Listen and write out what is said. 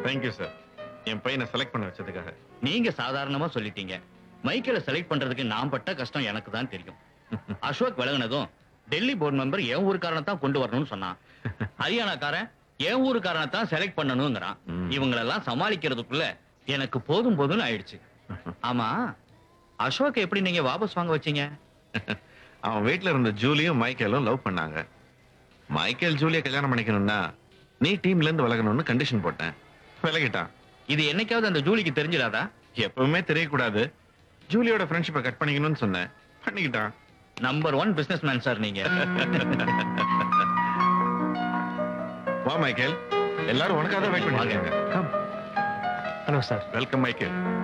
Thank you sir என் பையனை select பண்ண வச்சதுக்காக நீங்க சாதாரணமா சொல்லிட்டீங்க மைக்கேல செலக்ட் பண்றதுக்கு நான் பட்ட கஷ்டம் எனக்கு தான் தெரியும் அசோக் விலகுனதும் டெல்லி போர்டு மெம்பர் என் ஊருக்காரனை தான் கொண்டு வரணும்னு சொன்னான் ஹரியானாக்காரன் என் ஊருக்காரனை தான் செலக்ட் பண்ணணுங்கிறான் ம். இவங்களெல்லாம் சமாளிக்கிறதுக்குள்ள எனக்கு போதும் போதும்னு ஆயிடுச்சு ஆமா அசோக் எப்படி நீங்க வாபஸ் வாங்க வச்சீங்க அவன் வீட்ல இருந்த ஜூலியும் மைக்கேலும் லவ் பண்ணாங்க மைக்கேல் ஜூலியை கல்யாணம் பண்ணிக்கணும்னா நீ டீம்ல இருந்து விலகணும்னு கண்டிஷன் போட்டேன் விலகிட்டான் இது என்னைக்காவது அந்த ஜூலிக்கு தெரிஞ்சிடாதா எப்பவுமே தெரியக்கூடாது ஜூலியோட ஃப்ரெண்ட்ஷிப்பை கட் பண்ணிக்கணும்னு சொன்னேன் பண்ணிக்கிட்டான் number one businessman sir நீங்க வா மைக்கேல் எல்லாரும் உனக்காக தான் வெயிட் பண்ணிருக்காங்க come hello sir welcome Michael